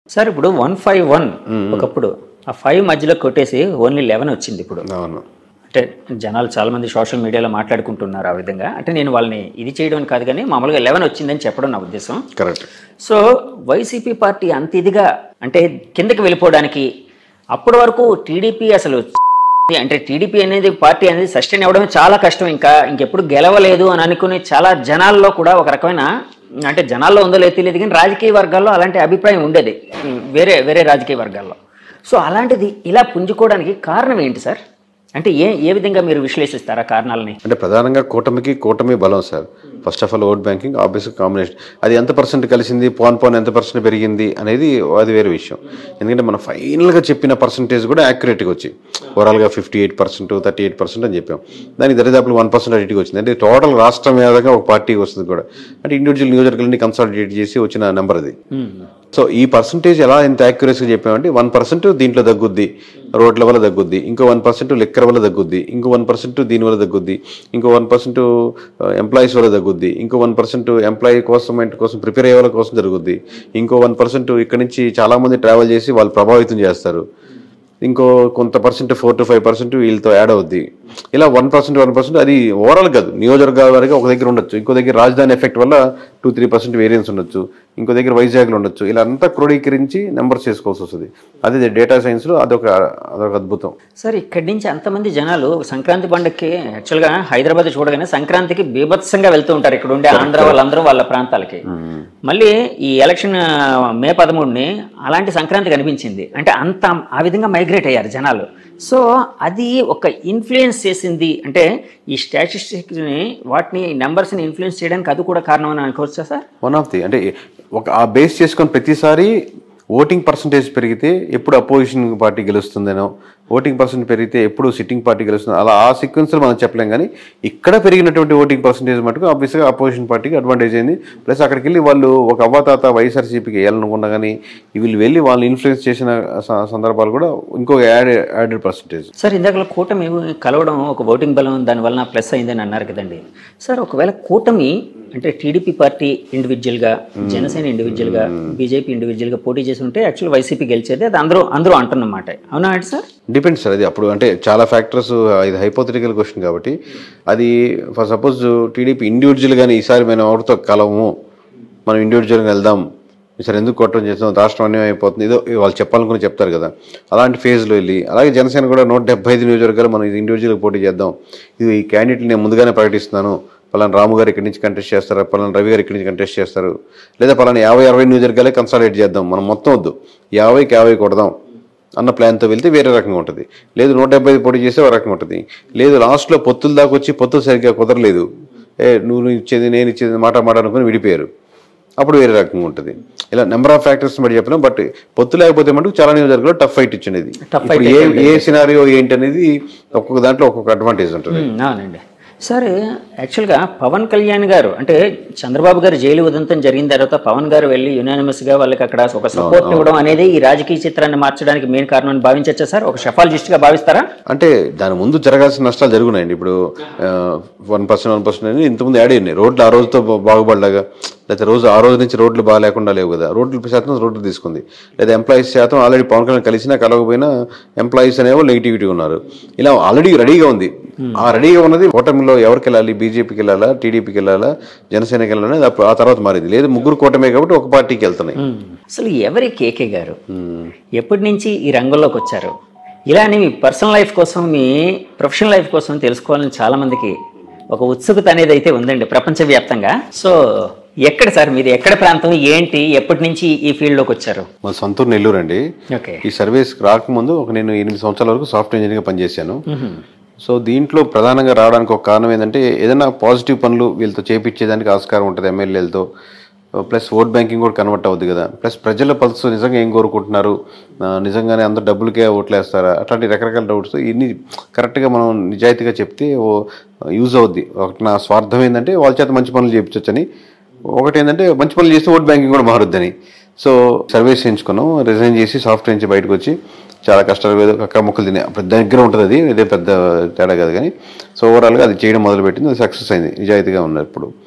Sir ఇప్పుడు one five one ఒకప్పుడు ఆ ఫైవ్ మధ్యలో కొట్టేసి ఓన్లీ లెవెన్ వచ్చింది ఇప్పుడు అవును అంటే జనాలు చాలా మంది సోషల్ మీడియాలో మాట్లాడుకుంటున్నారు ఆ విధంగా అంటే నేను వాళ్ళని ఇది చేయడం అని కాదు కానీ మామూలుగా లెవెన్ వచ్చిందని చెప్పడం నా ఉద్దేశం కరెక్ట్ సో వైసీపీ పార్టీ అంత ఇదిగా అంటే కిందకి వెళ్ళిపోవడానికి అప్పటి వరకు టీడీపీ అసలు అంటే టీడీపీ అనేది పార్టీ అనేది సస్టైన్ అవ్వడం చాలా కష్టం ఇంకా ఇంకెప్పుడు గెలవలేదు అని అనుకుని చాలా జనాల్లో కూడా ఒక రకమైన అంటే జనాల్లో ఉందో లేదో తెలియదు కానీ రాజకీయ వర్గాల్లో అలాంటి అభిప్రాయం ఉండేది వేరే వేరే రాజకీయ వర్గాల్లో సో అలాంటిది ఇలా పుంజుకోవడానికి కారణం ఏంటి సార్ అంటే ఏ ఏ విధంగా మీరు విశ్లేషిస్తారా కారణాలని అంటే ప్రధానంగా కూటమికి కూటమి బలం sir first of all vote banking ఆబ్వియస్గా కాంబినేషన్ అది ఎంత పర్సెంట్ కలిసింది పోన్ పోన్ ఎంత పర్సెంట్ పెరిగింది అనేది అది వేరే విషయం ఎందుకంటే మనం ఫైనల్గా చెప్పిన పర్సంటేజ్ కూడా యాక్యురేట్గా వచ్చి ఓవరాల్గా fifty eight percent thirty eight percent అని చెప్పాం దానికి దరిదాపులు వన్ పర్సెంట్ అడిటికి వచ్చింది అంటే టోటల్ రాష్ట్రం మీదగా ఒక పార్టీకి వస్తుంది కూడా అంటే ఇండివిజువల్ నియోజకవర్గాన్ని కన్సాలిడేట్ చేసి వచ్చిన నెంబర్ అది సో ఈ పర్సంటేజ్ ఎలా ఎంత యాక్యురసీగా చెప్పామంటే వన్ పర్సెంట్ దీంట్లో తగ్గుద్ది రోడ్ల వల్ల తగ్గుద్ది ఇంకో వన్ పర్సెంట్ లెక్కర్ వల్ల తగ్గుద్ది ఇంకో వన్ పర్సెంట్ దీని వల్ల తగ్గుద్ది ఇంకో వన్ పర్సెంట్ ఎంప్లాయీస్ వల్ల తగ్గుద్ది ఇంకో వన్ పర్సెంట్ ఎంప్లాయీ కోసం కోసం ప్రిపేర్ అయ్యే వాళ్ళ కోసం జరుగుద్ది ఇంకో వన్ పర్సెంట్ ఇక్కడ నుంచి చాలా మంది ట్రావెల్ చేసి వాళ్ళు ప్రభావితం చేస్తారు ఇంకో కొంత percent four to five percent వీళ్ళతో యాడ్ అవుద్ది ఇలా వన్ పర్సెంట్ వన్ పర్సెంట్ అది ఓవరాల్ కాదు నియోజకవర్గాల వరకు ఒక దగ్గర ఉండొచ్చు ఇంకో దగ్గర రాజధాని ఎఫెక్ట్ వల్ల టూ త్రీ పర్సెంట్ వేరియన్స్ ఉండొచ్చు ఇంకో దగ్గర వైజాగ్లో ఉండొచ్చు ఇలా అంతా క్రోడీకరించి నెంబర్స్ చేసుకోవాల్సి వస్తుంది అది డేటా సైన్స్లో అదొక అదొక అద్భుతం సార్ ఇక్కడి నుంచి అంతమంది జనాలు సంక్రాంతి పండుగకి యాక్చువల్గా హైదరాబాద్ చూడగానే సంక్రాంతికి బీభత్సంగా వెళ్తూ ఉంటారు ఇక్కడ ఉండే ఆంధ్ర వాళ్ళందరూ వాళ్ళ ప్రాంతాలకి మళ్ళీ ఈ ఎలక్షన్ ఆ, మే పదమూడుని అలాంటి సంక్రాంతి కనిపించింది అంటే అంత ఆ విధంగా మైగ్రేట్ అయ్యారు జనాలు సో అది ఒక ఇన్ఫ్లుయెన్స్ చేసింది అంటే ఈ స్టాటిస్టిక్స్ని వాటిని నెంబర్స్ని ఇన్ఫ్లుయెన్స్ చేయడానికి అది కూడా కారణం అని అనుకోవచ్చా సార్ వన్ ఆఫ్ ది అంటే ఒక ఆ బేస్ చేసుకొని ప్రతిసారి ఓటింగ్ పర్సంటేజ్ పెరిగితే ఎప్పుడు అపోజిషన్ పార్టీ గెలుస్తుందనో ఓటింగ్ పర్సెంట్ పెరిగితే ఎప్పుడు సిట్టింగ్ పార్టీ గెలుస్తుంది అలా ఆ సీక్వెన్స్లో మనం చెప్పలేం కానీ ఇక్కడ పెరిగినటువంటి ఓటింగ్ పర్సంటేజ్ మటుకు ఆబ్వియస్గా అపోజిషన్ పార్టీకి అడ్వాంటేజ్ అయింది ప్లస్ అక్కడికి వెళ్ళి వాళ్ళు ఒక అవ్వాతాత వైఎస్ఆర్సీపీకి వేయాలనుకున్నా కానీ వీళ్ళు వెళ్ళి వాళ్ళని ఇన్ఫ్లుయెన్స్ చేసిన స- సందర్భాలు కూడా ఇంకో యాడ్ యాడెడ్ పర్సంటేజ్ సార్ ఇందాక కూటమి కలవడం ఒక ఓటింగ్ బలం దానివల్ల ప్లస్ అయిందని అన్నారు కదండి సార్ ఒకవేళ కూటమి అంటే టీడీపీ పార్టీ ఇండివిజువల్గా జనసేన ఇండివిజువల్గా బీజేపీ ఇండివిజువల్గా పోటీ చేసి ఉంటే యాక్చువల్ వైసీపీ గెలిచేది అది అందరూ అందరూ అంటున్నమాట అవునా అండి సార్ డిపెండ్స్ సార్ అది అప్పుడు అంటే చాలా ఫ్యాక్టర్స్ ఇది హైపోథెటికల్ క్వశ్చన్ కాబట్టి అది ఫర్ సపోజ్ టీడీపీ ఇండివిజువల్గానే ఈసారి మేము ఎవరితో కలవము మనం ఇండివిజువల్గా వెళ్దాం ఈసారి ఎందుకు కొట్టడం చేస్తాం రాష్ట్రం అన్యాయం అయిపోతుంది ఏదో వాళ్ళు చెప్పాలనుకుని చెప్తారు కదా అలాంటి ఫేజ్లో వెళ్ళి అలాగే జనసేన కూడా నూట డెబ్బై ఐదు నియోజకవర్గాలు మనం ఇది ఇండివిజువల్గా పోటీ చేద్దాం ఇది ఈ క్యాండిడేట్లు నేను ముందుగానే ప్రకటిస్తున్నాను పలానా రాము గారు ఇక్కడి నుంచి కంటెస్ట్ చేస్తారు పలానా రవి గారు ఇక్కడి నుంచి కంటెస్ట్ చేస్తారు లేదా పలానా యాభై అరవై నియోజకవర్గాలే కన్సాలిడేట్ చేద్దాం మనం మొత్తం వద్దు యాభైకి యాభై కొడదాం అన్న ప్లాన్తో వెళ్తే వేరే రకంగా ఉంటుంది లేదు నూట డెబ్బై ఐదు పోటీ చేస్తే ఒక రకంగా ఉంటుంది లేదు లాస్ట్లో పొత్తుల దాకా వచ్చి పొత్తులు సరిగ్గా కుదరలేదు ఏ నువ్వు ఇచ్చేది నేను ఇచ్చేది మాట మాట అనుకుని విడిపోయారు అప్పుడు వేరే రకంగా ఉంటుంది ఇలా నెంబర్ ఆఫ్ ఫ్యాక్టర్స్ బట్టి చెప్పినాం బట్ పొత్తు లేకపోతే మటుకు చాలా నియోజకవర్గాలు టఫ్ ఫైట్ ఇచ్చింది Tough ఇప్పుడు ఏ ఏ సినారియో ఏంటి అనేది ఒక్కొక్క దాంట్లో ఒక్కొక్క అడ్వాంటేజ్ ఉంటుంది ఉమ్, అవునండి సార్ యాక్చువల్గా పవన్ కళ్యాణ్ గారు అంటే చంద్రబాబు గారు జైలు ఉదంతం జరిగిన తర్వాత పవన్ గారు వెళ్ళి యునానిమస్ గా వాళ్ళకి అక్కడ ఒక సపోర్ట్ ఇవ్వడం అనేది ఈ రాజకీయ చిత్రాన్ని మార్చడానికి మెయిన్ కారణం అని భావించచ్చా సార్ ఒక షఫాలజిస్ట్ గా భావిస్తారా అంటే దాని ముందు జరగాల్సిన నష్టాలు జరుగున్నాయండి ఇప్పుడు వన్ పర్సెంట్ వన్ పర్సెంట్ అని ఇంతకుముందు యాడ్ అయినాయి రోడ్లు ఆ రోజుతో బా- బాగుపడలాగా లేకపోతే రోజు ఆ రోజు నుంచి రోడ్లు బాగా లేకుండా లేవు కదా రోడ్లు శాతం రోడ్లు తీసుకుంది లేదా ఎంప్లాయీస్ శాతం ఆల్రెడీ పవన్ కళ్యాణ్ కలిసినా కలవకపోయినా ఎంప్లాయీస్ అనేవాళ్ళు నెగిటివిటీ ఉన్నారు ఇలా ఆల్రెడీ రెడీగా ఉంది ఆ రెడీగా ఉన్నది కూటమిలో ఎవరికి వెళ్ళాలి బీజేపీకి వెళ్ళాలా టీడీపీకి వెళ్ళాలా జనసేనకి వెళ్ళాలి అనేది అప్పుడు ఆ తర్వాత మారింది లేదు ముగ్గురు కూటమే కాబట్టి ఒక పార్టీకి వెళ్తున్నాయి అసలు ఎవరి కేకే గారు ఎప్పటి నుంచి ఈ రంగంలోకి వచ్చారు ఇలానే మీ పర్సనల్ లైఫ్ కోసం మీ ప్రొఫెషనల్ లైఫ్ కోసం తెలుసుకోవాలని చాలా మందికి ఒక ఉత్సుకత అనేది అయితే ఉందండి ప్రపంచవ్యాప్తంగా సో ఎక్కడ సార్ మీరు ఎక్కడ ప్రాంతం ఏంటి ఎప్పటి నుంచి ఈ ఫీల్డ్లోకి వచ్చారు మా సొంతూరు నెల్లూరు అండి ఓకే ఈ సర్వీస్ రాకముందు ఒక నేను ఎనిమిది సంవత్సరాల వరకు సాఫ్ట్వేర్ ఇంజనీర్గా పనిచేశాను సో దీంట్లో ప్రధానంగా రావడానికి ఒక కారణం ఏంటంటే ఏదైనా పాజిటివ్ పనులు వీళ్ళతో చేపించేదానికి ఆస్కారం ఉంటుంది ఎమ్మెల్యేలతో ప్లస్ ఓట్ బ్యాంకింగ్ కూడా కన్వర్ట్ అవుద్ది కదా ప్లస్ ప్రజల పల్స్ నిజంగా ఏం కోరుకుంటున్నారు ఆ, నిజంగానే అందరు డబ్బులకే ఓట్లు వేస్తారా అట్లాంటి రకరకాల డౌట్స్ ఇన్ని కరెక్ట్గా మనం నిజాయితీగా చెప్తే ఓ యూజ్ అవుద్ది ఒకటి నా స్వార్థం ఏంటంటే వాళ్ళ చేత మంచి పనులు చేయించవచ్చని ఒకటి ఏంటంటే మంచి పనులు చేస్తే ఓట్ బ్యాంకింగ్ కూడా మారుద్దని సో సర్వీస్ చేయించుకున్నాం రిజైన్ చేసి సాఫ్ట్వేర్ నుంచి బయటకు వచ్చి చాలా కష్టాలు ఏదో కక్క ముక్కలు తినే పెద్ద దగ్గర ఉంటుంది అది ఇదే పెద్ద తేడా కాదు కానీ సో ఓవరాల్గా అది చేయడం మొదలుపెట్టింది అది సక్సెస్ అయింది నిజాయితీగా ఉన్నారు ఇప్పుడు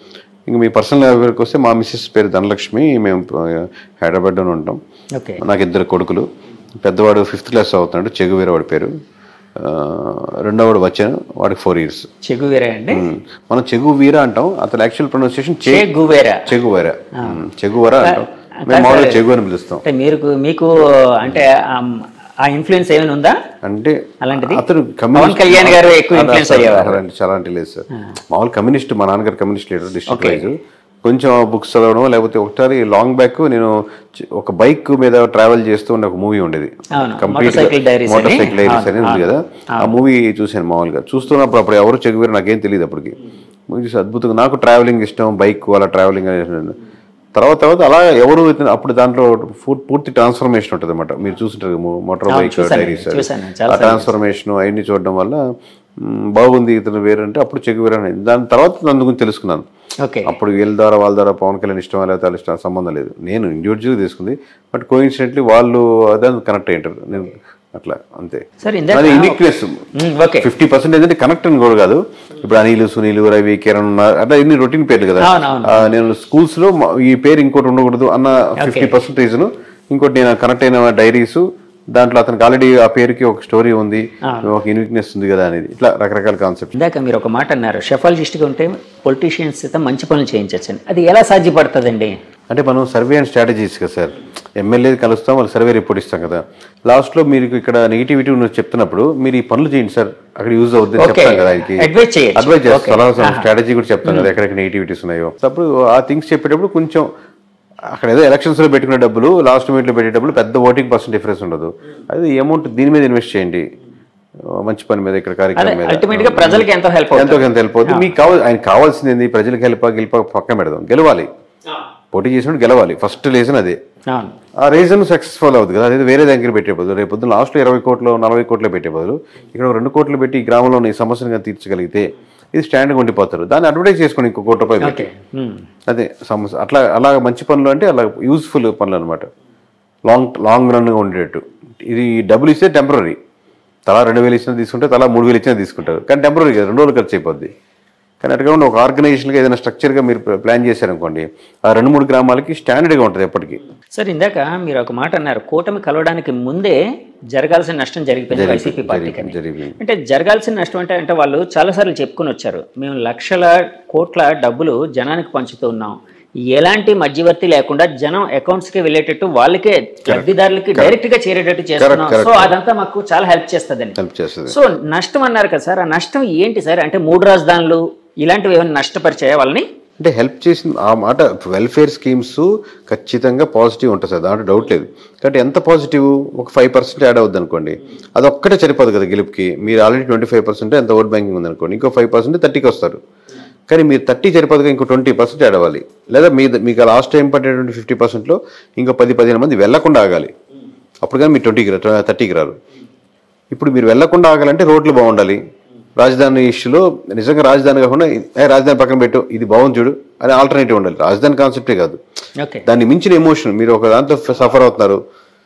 ఇంక మీ పర్సనల్ ఎవరికి వస్తే మా మిస్సెస్ పేరు ధనలక్ష్మి మేము హైదరాబాద్లోనే ఉంటాం ఓకే నాకు ఇద్దరు కొడుకులు పెద్దవాడు ఫిఫ్త్ క్లాస్ అవుతున్నాడు చెగువీర వాడి పేరు ఆ, రెండోవాడు వచ్చాను వాడికి ఫోర్ ఇయర్స్ చెగువేరా అండి మనం చెగు వీర అంటాం అతను actual pronunciation Che Guevara Che Guevara Che Guevara అంటాం మేము మామూలుగా చెగు అని పిలుస్తాం అంటే మీరు మీకు అంటే ఆ- ఆ ఇన్ఫ్లుయెన్స్ ఏమైనా ఉందా అంటే అలాంటిది? అతను పవన్ కళ్యాణ్ గారు ఎక్కువ influence అయ్యేవారు. అలాంటి చాలా అంటే లేదు సార్ మామూలు కమ్యూనిస్ట్ మా నాన్నగారు కమ్యూనిస్ట్ లీడర్ డిస్ట్రిక్ట్ వైజ్ కొంచెం బుక్స్ చదవడం లేకపోతే ఒకసారి లాంగ్ బ్యాక్ నేను చి- ఒక బైక్ మీద ట్రావెల్ చేస్తూ ఉండే ఒక మూవీ ఉండేది అవును, కంప్లీట్ Motorcycle Diaries అని. మోటార్ సైకిల్ డైరీస్ అని అవును, ఉంది కదా ఆ మూవీ చూశాను మామూలుగా చూస్తున్నప్పుడు అప్పుడు ఎవరు చెగువేరు నాకేం తెలియదు అప్పటికి మూవీ చూసి అద్భుతంగా నాకు ట్రావెలింగ్ ఇష్టం బైక్ అలా ట్రావెలింగ్ అనేది తర్వాత తర్వాత అలా ఎవరు ఇతను- అప్పుడు దాంట్లో ఫూ- పూర్తి ట్రాన్స్ఫర్మేషన్ ఉంటుంది అనమాట మీరు చూస్తుంటారు మోటార్ అవును, బైక్ చూశాను, డైరీస్ చూశాను, చాలా ఆ ట్రాన్స్ఫర్మేషన్ అవన్నీ చూడడం వల్ల మ్, బాగుంది ఇతను వేరంటే అప్పుడు చెగువేరు అని దాని తర్వాత నన్ను గురించి తెలుసుకున్నాను ఓకే అప్పుడు వీళ్ళ ద్వారా వాళ్ళ ద్వారా పవన్ కళ్యాణ్ ఇష్టం లేకపోతే వాళ్ళ ఇష్టం సంబంధం లేదు నేను ఇండివిజువల్ తీసుకుంది బట్ కోయిన్సిడెంట్లీ వాళ్ళు అదే కనెక్ట్ అయ్యారు నేను అట్లా అంతే సార్ ఇందాక అది uniqueness hmm, okay fifty percent అంటే కనెక్ట్ అని కూడా కాదు ఇప్పుడు అనిల్ సునీల్ రవి కిరణ్ ఉన్నారు అట్లా ఇన్ని రొటీన్ పేర్లు కదా అవునవును. ఆ, నేను స్కూల్స్ లో మా- ఈ పేరు ఇంకోటి ఉండకూడదు అన్న ఫిఫ్టీ పర్సెంట్ రీజన్ ఇంకోటి నేను కనెక్ట్ అయిన డైరీస్ దాంట్లో అతనికి ఆల్రెడీ ఆ పేరుకి ఒక స్టోరీ ఉంది ఒక యూనిక్నెస్ ఉంది కదా అనేది ఇట్లా రకరకాల కాన్సెప్ట్ ఇందాక మీరు ఒక మాట అన్నారు షెఫాలజిస్ట్గా ఉంటే పొలిటీషియన్స్ అయితే మంచి పనులు చేయించచ్చండి అది ఎలా సాధ్యపడుతుందండి అంటే మనం సర్వే అండ్ స్ట్రాటజీస్ కదా సార్ ఎమ్మెల్యే కలుస్తాం వాళ్ళు సర్వే రిపోర్ట్ ఇస్తాం కదా లాస్ట్ లో మీరు ఇక్కడ నెగిటివిటీ ఉన్నది చెప్తున్నప్పుడు మీరు ఈ పనులు చేయండి సార్ అక్కడ యూజ్ అవుతుంది Okay. చెప్తాం కదా ఆయనకి Advise చేయొచ్చు. అడ్వైజ్ చేస్తాం స్ట్రాటజీ కూడా చెప్తాం కదా ఎక్కడెక్కడ నెగిటివిటీస్ ఉన్నాయో అప్పుడు ఆ థింగ్స్ చెప్పేటప్పుడు కొంచెం అక్కడ ఏదో ఎలక్షన్స్ లో పెట్టుకునే డబ్బులు లాస్ట్ మినిట్ లో పెట్టే డబ్బులు పెద్ద ఓటింగ్ పర్సెంట్ డిఫరెన్స్ ఉండదు అది అమౌంట్ దీని మీద ఇన్వెస్ట్ చేయండి ఆ, మంచి పని మీద ఇక్కడ అదే కార్యక్రమం మీద అల్టిమేట్ గా ప్రజలకి ఎంతో హెల్ప్ ఎంతో అవుతుంది కొంత వెళ్ళిపోతుంది మీకు కావాలి ఆయన కావాల్సింది ఏంది ప్రజలకు హెల్ప్ గెలిప పక్కన పెడదాం గెలవాలి పోటీ చేసినప్పుడు గెలవాలి ఫస్ట్ రీజన్ అదే అవును ఆ రీజన్ సక్సెస్ఫుల్ అవుతుంది కదా అదే వేరే దగ్గర పెట్టే బదులు రేపు పొద్దున్న లాస్ట్లో ఇరవై కోట్లు నలభై కోట్లు పెట్టే బదులు ఇక్కడ ఒక రెండు కోట్లు పెట్టి ఈ గ్రామంలో ఈ సమస్యను కానీ తీర్చగలిగితే ఇది స్టాండ్గా ఉండిపోతారు దాన్ని అడ్వర్టైజ్ చేసుకోండి ఇంకో కోటి రూపాయలు పెట్టి ఓకే మ్. అదే సమస్య అట్లా అలా మంచి పనులు అంటే అలా యూస్ఫుల్ పనులు అనమాట లాంగ్ లాంగ్ రన్గా ఉండేటట్టు ఇది డబ్బులు ఇస్తే టెంపరీ తలా రెండు వేలు ఇచ్చినా తీసుకుంటే తలా మూడు వేలు ఇచ్చినా తీసుకుంటారు కానీ టెంపరీ కదా రెండు రోజులు ఖర్చు అయిపోద్ది కానీ అట్లా కాకుండా ఒక ఆర్గనైజేషన్గా ఏదైనా స్ట్రక్చర్గా మీరు ప్లాన్ చేశారనుకోండి ఆ రెండు మూడు గ్రామాలకి స్టాండర్డ్గా ఉంటుంది ఎప్పటికీ సార్ ఇందాక మీరు ఒక మాట అన్నారు కూటమి కలవడానికి ముందే జరగాల్సిన నష్టం జరిగిపోయింది వైసీపీ పార్టీకి అని. జరిగింది అంటే జరగాల్సిన నష్టం అంటే అంటే వాళ్ళు చాలాసార్లు చెప్పుకొని వచ్చారు మేము లక్షల కోట్ల డబ్బులు జనానికి పంచుతూ ఉన్నాం ఎలాంటి మధ్యవర్తి లేకుండా జనం అకౌంట్స్ కి వెళ్ళేటట్టు వాళ్ళకే లబ్ధిదారులకి డైరెక్ట్ గా చేరేటట్టు చేస్తున్నాం correct. సో అదంతా మాకు చాలా హెల్ప్ చేస్తుందని హెల్ప్ చేస్తుంది సో నష్టం అన్నారు కదా సార్ ఆ నష్టం ఏంటి సార్ అంటే మూడు రాజధానులు ఇలాంటివి ఏమైనా నష్టపరిచాయా వాళ్ళని అంటే హెల్ప్ చేసిన ఆ మాట వెల్ఫేర్ స్కీమ్స్ ఖచ్చితంగా పాజిటివ్ ఉంటుంది సార్ దాంట్లో డౌట్ లేదు కాబట్టి ఎంత పాజిటివ్ ఒక ఫైవ్ పర్సెంట్ యాడ్ అవుద్ది అనుకోండి అది ఒక్కటే సరిపోదు కదా గెలుపుకి మీరు ఆల్రెడీ ట్వంటీ ఫైవ్ పర్సెంట్ ఎంత ఓట్ బ్యాంకింగ్ ఉంది అనుకోండి ఇంకో ఫైవ్ పర్సెంట్ థర్టీకి వస్తారు కానీ మీరు థర్టీ సరిపోదుగా ఇంకో ట్వంటీ పర్సెంట్ యాడ్ అవ్వాలి లేదా మీ మీకు లాస్ట్ టైం పట్టేటువంటి ఫిఫ్టీ పర్సెంట్లో ఇంకో పది పదిహేను మంది వెళ్లకుండా ఆగాలి అప్పుడు కానీ మీరు ట్వంటీకి థర్టీకి రారు ఇప్పుడు మీరు వెళ్లకుండా ఆగాలంటే రోడ్లు బాగుండాలి రాజధాని ఇష్యూలో నిజంగా రాజధాని కాకుండా "ఏ, రాజధాని పక్కన పెట్టు ఇది బాగుంది చూడు అని ఆల్టర్నేటివ్ ఉండాలి రాజధాని కాన్సెప్టే కాదు ఓకే దాన్ని మించిన ఎమోషన్ మీరు ఒక దాంతో సఫర్ అవుతున్నారు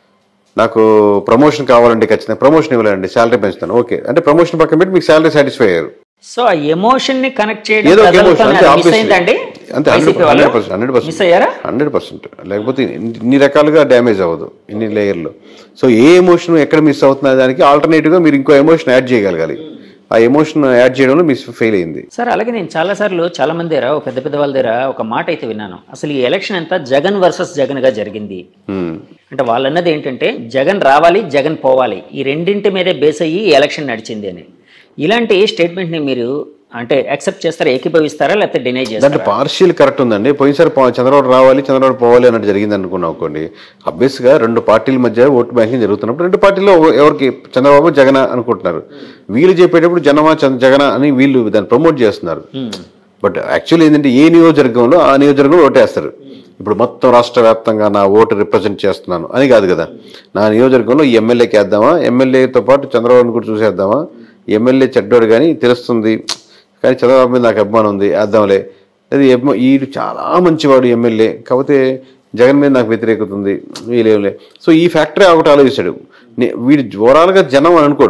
నాకు ప్రమోషన్ కావాలంటే ఖచ్చితంగా ప్రమోషన్ ఇవ్వాలండి శాలరీ పెంచుతాను ఓకే అంటే ప్రమోషన్ పక్కన పెట్టి మీకు శాలరీ సాటిస్ఫై అయ్యారు సో ఆ ఎమోషన్ ని కనెక్ట్ చేయడం ఏదో ఒక ప్రజలతో ఎమోషన్ అంటే మిస్ obviously. అయిందండి అంతే వైసీపీ వాళ్ళు హండ్రెడ్ పర్సెంట్ హండ్రెడ్ మిస్ అయ్యారా హండ్రెడ్ పర్సెంట్ లేకపోతే ఇన్ని- ఇన్ని రకాలుగా డ్యామేజ్ అవ్వదు ఇన్ని లేయర్లో సో ఏ ఎమోషన్ ఎక్కడ మిస్ అవుతున్న దానికి ఆల్టర్నేటివ్గా మీరు ఇంకో ఎమోషన్ యాడ్ చేయగలగాలి ఆ ఎమోషన్ యాడ్ చేయడంలో మిస్ ఫెయిల్ అయింది సార్ అలాగే నేను చాలా సార్లు చాలా మంది దగ్గర ఒక పెద్ద పెద్ద వాళ్ళ దగ్గర ఒక మాట అయితే విన్నాను అసలు ఈ ఎలక్షన్ అంతా జగన్ వర్సెస్ జగన్ గా జరిగింది Hmm. అంటే వాళ్ళు అన్నది ఏంటంటే జగన్ రావాలి జగన్ పోవాలి ఈ రెండింటి మీదే బేస్ అయ్యి ఈ ఎలక్షన్ నడిచింది అని ఇలాంటి స్టేట్మెంట్ ని మీరు అంటే యాక్సెప్ట్ చేస్తారా ఏకీభవిస్తారా లేకపోతే డినై దాంట్లో చేస్తారా పార్షియల్ కరెక్ట్ ఉందండి పోయినసారి పవ- చంద్రబాబు రావాలి చంద్రబాబు పోవాలి అన్నట్టు జరిగింది అనుకున్నాం అనుకోండి అబ్వియస్ గా రెండు పార్టీల మధ్య ఓటు బ్యాంకింగ్ జరుగుతున్నప్పుడు రెండు పార్టీలో ఎవరికి చంద్రబాబు జగన్ అనుకుంటున్నారు వీళ్ళు చెప్పేటప్పుడు జనమా చంద్ర- జగన అని వీళ్ళు దాన్ని ప్రమోట్ చేస్తున్నారు బట్ యాక్చువల్లీ ఏంటంటే ఏ నియోజకవర్గంలో ఆ నియోజకవర్గంలో ఓటేస్తారు ఇప్పుడు మొత్తం రాష్ట్ర వ్యాప్తంగా నా ఓటు రిప్రజెంట్ చేస్తున్నాను అని కాదు కదా నా నియోజకవర్గంలో ఈ ఎమ్మెల్యేకి వేద్దామా ఎమ్మెల్యేతో పాటు చంద్రబాబుని కూడా చూసేద్దామా ఎమ్మెల్యే చెడ్డోడు కానీ తెలుస్తుంది కానీ చంద్రబాబు మీద నాకు అభిమానం ఉంది వేద్దాంలే అది ఎమ్మ- ఈడు చాలా మంచివాడు ఎమ్మెల్యే కాకపోతే జగన్ మీద నాకు వ్యతిరేకత ఉంది వీలేవులే సో ఈ ఫ్యాక్టరీ ఒకటి ఆలోచిస్తాడు నే- వీడు ఓవరాల్గా జనం అని అనుకోడు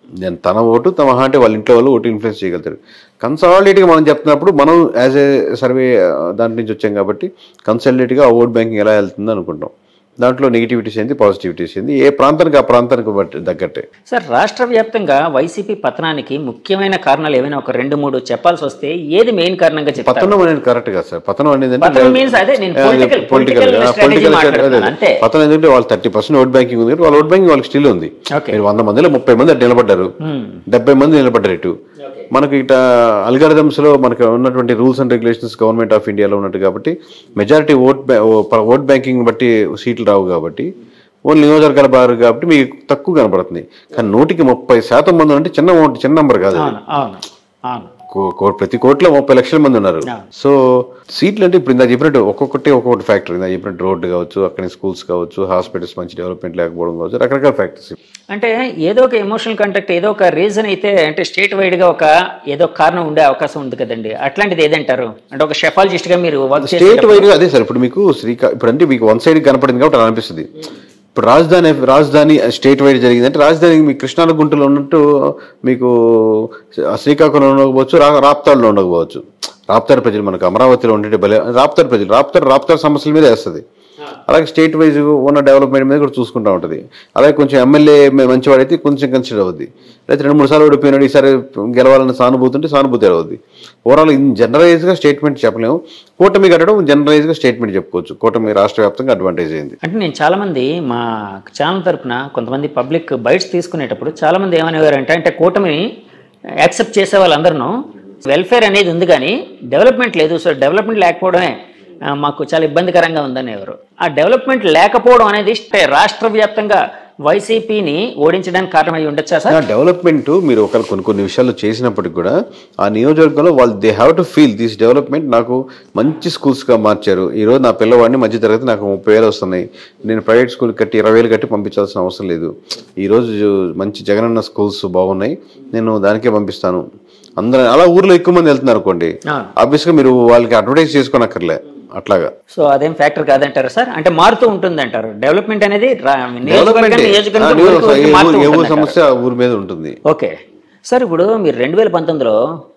నేను తన ఓటు తమ అంటే వాళ్ళ ఇంట్లో వాళ్ళు ఓటు ఇన్ఫ్లుయెన్స్ చేయగలుగుతారు కన్సాలిడేట్గా మనం చెప్తున్నప్పుడు మనం యాజ్ ఏ సర్వే దాంట్ నుంచి వచ్చాం కాబట్టి కన్సల్టేట్గా ఆ ఓట్ బ్యాంకింగ్ ఎలా వెళ్తుంది అనుకుంటాం దాంట్లో నెగిటివిటీస్ ఏంది పాజిటివిటీస్ ఏంది ఏ ప్రాంతానికి ఆ ప్రాంతానికి బట్టి తగ్గట్టే సార్ రాష్ట్ర వ్యాప్తంగా వైసీపీ పతనానికి ముఖ్యమైన కారణాలు ఏమైనా ఒక రెండు మూడు చెప్పాల్సి వస్తే ఏది మెయిన్ కారణంగా చెప్తారు పతనం అనేది కరెక్ట్ కదా సార్ పతనం అనేది పతనం means అదే నేను political- political strategy మాట్లాడుతున్నాను, అంతే. పతనం ఎందుకంటే వాళ్ళు థర్టీ పర్సెంట్ ఓట్ బ్యాంకింగ్ ఉంది కాబట్టి వాళ్ళ ఓట్ బ్యాంకింగ్ వాళ్ళకి స్టిల్ ఉంది Okay. మీరు వంద మందిలో ముప్పై మంది అటు నిలబడ్డారు డెబ్బై మంది నిలబడ్డారు ఇటు మనకి ఇట అల్గారిథమ్స్ లో మనకి ఉన్నటువంటి rules and regulations government of ఇండియాలో ఉన్నట్టు కాబట్టి మెజారిటీ ఓట్ బ్యా- ఓ- ప- ఓట్ బ్యాంకింగ్ బట్టి సీట్లు రావు కాబట్టి ఓన్లీ నియోజకవర్గాల బారు కాబట్టి మీకు తక్కువ కనపడుతుంది కానీ నూటికి ముప్పై శాతం మంది అంటే చిన్న ఓటు చిన్న నంబర్ కాదు అది. అవును అవును అవును కో- కో- ప్రతి కోట్లో ముప్పై లక్షల మంది ఉన్నారు Yeah. సో సీట్లు అంటే ఇప్పుడు ఇందా చెప్పినట్టు ఒక్కొక్కటి ఒక్కొక్కటి ఫ్యాక్టర్ ఇందా చెప్పినట్టు రోడ్డు కావచ్చు అక్కడ స్కూల్స్ కావచ్చు హాస్పిటల్స్ మంచి డెవలప్మెంట్ లేకపోవడం కావచ్చు రకరకాల ఫ్యాక్టర్స్ అంటే ఏదో ఒక ఎమోషనల్ కంటాక్ట్ ఏదో ఒక రీజన్ అయితే అంటే స్టేట్ వైడ్ గా ఒక ఏదో కారణం ఉండే అవకాశం ఉంది కదండి అట్లాంటిది ఏదంటారు అంటే ఒక షెఫాలజిస్ట్ గా మీరు వర్క్ స్టేట్ వైడ్ అదే సార్ ఇప్పుడు మీకు శ్రీకా ఇప్పుడు అంటే మీకు వన్ సైడ్ కనపడింది కాబట్టి అలా అనిపిస్తుంది ఇప్పుడు రాజధాని రాజధాని స్టేట్ వైడ్ జరిగింది అంటే రాజధాని మీ కృష్ణాల గుంటలో ఉన్నట్టు మీకు శ్రీకాకుళంలో ఉండకపోవచ్చు రా రాప్తాడులో ఉండకపోవచ్చు రాప్తాడు ప్రజలు మనకు అమరావతిలో ఉండే భలే రాప్తాడు ప్రజలు రాప్తాడు రాప్తాడు సమస్యల మీద వేస్తుంది అలాగే స్టేట్ వైజ్ ఉన్న డెవలప్మెంట్ మీద కూడా చూసుకుంటూ ఉంటుంది అలాగే కొంచెం ఎమ్మెల్యే మంచివాడైతే కొంచెం కన్సిడర్ అవుద్ది లేకపోతే రెండు మూడు సార్లు ఓడిపోయినాడు ఈసారి గెలవాలని సానుభూతి ఉంటే సానుభూతి అవుద్ది ఓవరాల్ ఇన్ జనరలైజ్గా స్టేట్మెంట్ చెప్పలేము కూటమి కట్టడం జనరలైజ్గా స్టేట్మెంట్ చెప్పుకోవచ్చు కూటమి రాష్ట్ర వ్యాప్తంగా అడ్వాంటేజ్ అయింది అంటే నేను చాలా మంది మా ఛానల్ తరపున కొంతమంది పబ్లిక్ బైట్స్ తీసుకునేటప్పుడు చాలా మంది ఏమనేవారంటే అంటే కూటమిని యాక్సెప్ట్ చేసే వాళ్ళందరూ వెల్ఫేర్ అనేది ఉంది కానీ డెవలప్మెంట్ లేదు సో డెవలప్మెంట్ లేకపోవడమే ఆ, మాకు చాలా ఇబ్బందికరంగా ఉందనేవారు ఆ డెవలప్మెంట్ లేకపోవడం అనేది అంటే రాష్ట్ర వ్యాప్తంగా వైసీపీని ఓడించడానికి కారణమై ఉండొచ్చా సార్ డెవలప్మెంట్ మీరు ఒక కొన్ని కొన్ని విషయాలు చేసినప్పటికి కూడా ఆ నియోజకవర్గంలో వాళ్ళు they have to feel this development నాకు మంచి స్కూల్స్గా మార్చారు ఈ రోజు నా పిల్లవాడిని మధ్య తరగతి నాకు ముప్పై వేలు వస్తున్నాయి నేను ప్రైవేట్ స్కూల్ కట్టి ఇరవై వేలు కట్టి పంపించాల్సిన అవసరం లేదు ఈ రోజు మంచి జగనన్న స్కూల్స్ బాగున్నాయి నేను దానికే పంపిస్తాను అందరూ అలా ఊర్లో ఎక్కువ మంది వెళ్తున్నారు అనుకోండి అవును. ఆబ్వియస్గా మీరు వాళ్ళకి అడ్వర్టైజ్ చేసుకోనక్కర్లే అట్లాగా సో అదేం ఫ్యాక్టర్ కాదంటారు సార్ అంటే మారుతూ ఉంటుంది అంటారు డెవలప్మెంట్ అనేది రా- నియోజకవర్గం డెవలప్మెంట్ నియోజకవర్గం ఊరికి ఊరికి మారుతూ ఏ ఊరు ఉంటుంది అంటారు. సమస్య ఆ ఊరి మీద ఉంటుంది ఓకే సార్ ఇప్పుడు మీరు రెండు వేల పంతొమ్మిదిలో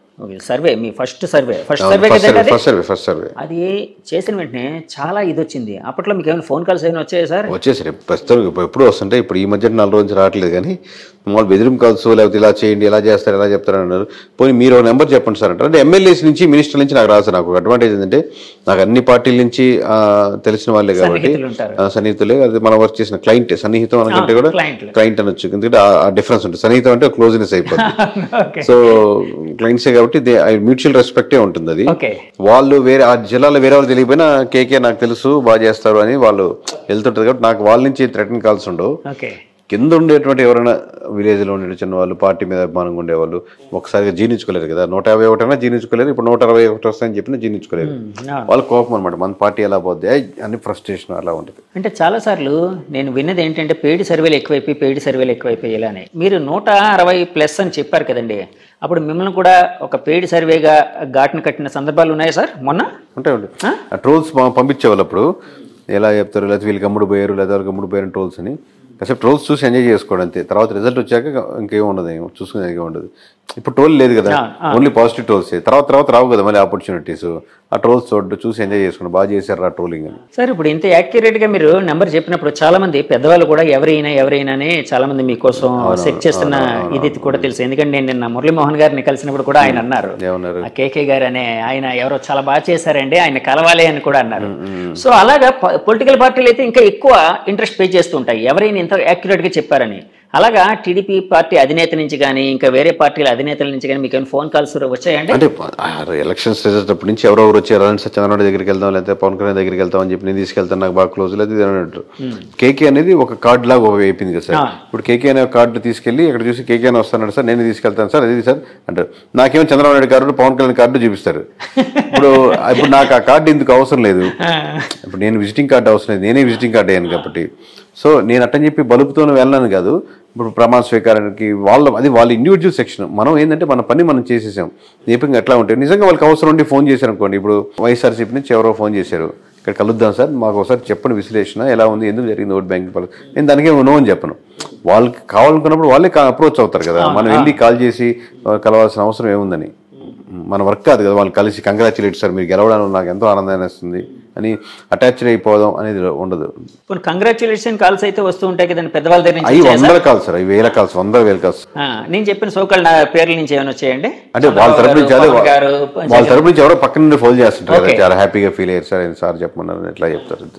సర్వే మీ first survey first survey first కదండి సర్వే అది ఫస్ట్ సర్వే ఫస్ట్ సర్వే అది చేసిన వెంటనే చాలా ఇది వచ్చింది అప్పట్లో మీకు ఏమైనా ఫోన్ కాల్స్ ఏమైనా వచ్చాయా సార్ వచ్చేసరి ప్రస్తుతం ఇప్పుడు ఎప్పుడు వస్తుంటే ఇప్పుడు ఈ మధ్య నాలుగు రోజులు రావట్లేదు కానీ మామూలు బెదిరింపు కాల్స్ లేకపోతే ఇలా చేయండి ఇలా చేస్తారు ఇలా చెప్తారు అన్నారు పోనీ మీరు ఒక నెంబర్ చెప్పండి సార్ అంటారు అంటే ఎమ్మెల్యేస్ నుంచి మినిస్టర్ నుంచి నాకు రాదు సార్ నాకు అడ్వాంటేజ్ ఏంటంటే నాకు అన్ని పార్టీల నుంచి ఆ, తెలిసిన వాళ్ళే కాబట్టి సన్నిహితులు ఉంటారు. ఆ, సన్నిహితులే అది మనం వర్క్ చేసిన క్లయింట్ సన్నిహితం అనకంటే కూడా client లు. క్లయింట్ అనొచ్చు ఎందుకంటే ఆ డిఫరెన్స్ ఉంటుంది సన్నిహితం అంటే క్లోజ్నెస్ అయిపోతుంది ఓకే సో క్లయింట్సే కాబట్టి దే మ్యూచువల్ రెస్పెక్టే ఉంటుంది అది ఓకే వాళ్ళు వేరే ఆ జిల్లాలో వేరే వాళ్ళు తెలియపోయినా కేకే నాకు తెలుసు బాగా చేస్తారు అని వాళ్ళు వెళ్తుంటారు కాబట్టి నాకు వాళ్ళ నుంచి థ్రెటన్ కాల్స్ ఉండవు ఓకే కింద ఉండేటువంటి ఎవరైనా విలేజ్లో ఉండే చిన్న వాళ్ళు పార్టీ మీద అభిమానంగా ఉండేవాళ్ళు ఒకసారిగా జీర్ణించుకోలేరు కదా నూట యాభై ఒకటైనా జీర్ణించుకోలేరు ఇప్పుడు నూట అరవై ఒకటి వస్తాయని చెప్పినా జీర్ణించుకోలేరు వాళ్ళ కోపం అనమాట మన పార్టీ ఎలా పోద్ది ఏయ్ అని ఫ్రస్ట్రేషన్ అలా ఉంటుంది అంటే చాలాసార్లు నేను విన్నది ఏంటంటే పెయిడ్ సర్వేలు ఎక్కువైపోయి పెయిడ్ సర్వేలు ఎక్కువైపోయి ఇలా అని మీరు నూట అరవై ప్లస్ అని చెప్పారు కదండి అప్పుడు మిమ్మల్ని కూడా ఒక పెయిడ్ సర్వేగా ఘాటును కట్టిన సందర్భాలు ఉన్నాయా సార్ మొన్న ఉంటాయి ఉంటాయి ఆ ట్రోల్స్ పంపించే వాళ్ళు అప్పుడు ఎలా చెప్తారు లేకపోతే వీళ్ళకి అమ్ముడు పోయారు లేదా వాళ్ళకి అమ్ముడు పోయారు ట్రోల్స్ అని కాసేపు ట్రోల్స్ చూసి ఎంజాయ్ చేసుకోవడం అంతే తర్వాత రిజల్ట్ వచ్చాక ఇంకేం ఉండదు ఏం చూసుకునే ఏం ఉండదు ఇప్పుడు ట్రోల్ లేదు కదా ఓన్లీ పాజిటివ్ ట్రోల్స్ తర్వాత తర్వాత రావు కదా మళ్ళీ ఆపర్చునిటీస్ ఆ ట్రోల్స్ చూడడం చూసి ఎంజాయ్ చేసుకోండి బాగా చేశారు ఆ ట్రోలింగ్ అని సార్ ఇప్పుడు ఇంత యాక్యురేట్ గా మీరు నెంబర్ చెప్పినప్పుడు చాలా మంది పెద్దవాళ్ళు కూడా ఎవరైనా ఎవరైనానే చాలా మంది మీకోసం సెట్ చేస్తున్న ఇది కూడా తెలుసు ఎందుకంటే నేను నిన్న మురళీమోహన్ గారిని కలిసినప్పుడు కూడా ఆయన అన్నారు ఏమన్నారు ఆ కేకే గారు అనే ఆయన ఎవరో చాలా బాగా చేశారండి ఆయన కలవాలి అని కూడా అన్నారు సో అలాగా పొలిటికల్ పార్టీలు అయితే ఇంకా ఎక్కువ ఇంట్రెస్ట్ పే చేస్తుంటాయి ఎవరైనా ఇంత యాక్యురేట్ గా చెప్పారని అలాగా టీడీపీ పార్టీ అధినేత నుంచి కానీ ఇంకా వేరే పార్టీల అధినేతల నుంచి కానీ మీకు ఫోన్ కాల్స్ వచ్చాయండి అంటే ఎలక్షన్స్ రిజల్ట్ అప్పటి నుంచి ఎవరెవరు వచ్చి అలాంటి చంద్రబాబు దగ్గరికి వెళ్దాం లేకపోతే పవన్ కళ్యాణ్ దగ్గరికి వెళ్తాం అని చెప్పి నేను తీసుకెళ్తాను నాకు బాగా క్లోజ్ లేదు ఇది అని అంటారు కేకే అనేది ఒక కార్డ్ లాగా ఒక అయిపోయింది కదా సార్ ఇప్పుడు కేకే అనే కార్డు తీసుకెళ్లి ఇక్కడ చూసి కేకే అని వస్తాను సార్ నేను తీసుకెళ్తాను సార్ అది సార్ అంటారు నాకేమో చంద్రబాబు నాయుడు కార్డు పవన్ కళ్యాణ్ కార్డు చూపిస్తారు ఇప్పుడు ఇప్పుడు నాకు ఆ కార్డు ఎందుకు అవసరం లేదు ఇప్పుడు నేను విజిటింగ్ కార్డు అవసరం లేదు నేనే విజిటింగ్ కార్డు అయ్యాను కాబట్టి సో నేను అట్టని చెప్పి బలుపుతోనే వెళ్ళాను కాదు ఇప్పుడు ప్రమాణ స్వీకారానికి వాళ్ళ అది వాళ్ళ ఇండివిజువల్ సెక్షన్ మనం ఏంటంటే మన పని మనం చేసేసాం దీపంగా ఎట్లా ఉంటాయి నిజంగా వాళ్ళకి అవసరం ఉండి ఫోన్ చేశారు అనుకోండి ఇప్పుడు వైఎస్ఆర్సీపీ నుంచి ఎవరో ఫోన్ చేశారు ఇక్కడ కలుద్దాం సార్ మాకు ఒకసారి చెప్పండి విశ్లేషణ ఎలా ఉంది ఎందుకు జరిగింది ఓట్ బ్యాంకింగ్ పాలసీ నేను దానికి నో అని చెప్పను వాళ్ళకి కావాలనుకున్నప్పుడు వాళ్ళే అప్రోచ్ అవుతారు కదా మనం వెళ్ళి కాల్ చేసి ఆ, కలవాల్సిన అవసరం ఏముందని మన వర్క్ కాదు కదా వాళ్ళు కలిసి కంగ్రాచులేట్ సార్ మీరు గెలవడానికి నాకు ఎంతో ఆనందాన్ని ఇస్తుంది అని అటాచ్డ్ అయిపోవడం అనేది ఉండదు కొన్ని కంగ్రాచులేషన్ కాల్స్ అయితే వస్తూ ఉంటాయి కదండి పెద్దవాళ్ళ దగ్గర నుంచి అవి వచ్చాయా సార్? వందల కాల్స్ సార్ అవి వేల కాల్స్ వందల వేల కాల్స్ ఆ, నేను చెప్పిన సోకాల్ నా పేర్ల నుంచి ఏమైనా వచ్చాయండి అంటే వాళ్ళ తరపు నుంచి అదే పవన్ గారు వాళ్ళ తరపు నుంచి ఎవరో పక్కన నుండి ఫోన్ చేస్తుంటారు కదా Okay. చాలా హ్యాపీగా ఫీల్ అయ్యారు సార్ సార్ చెప్పమన్నారు ఎట్లా చెప్తారు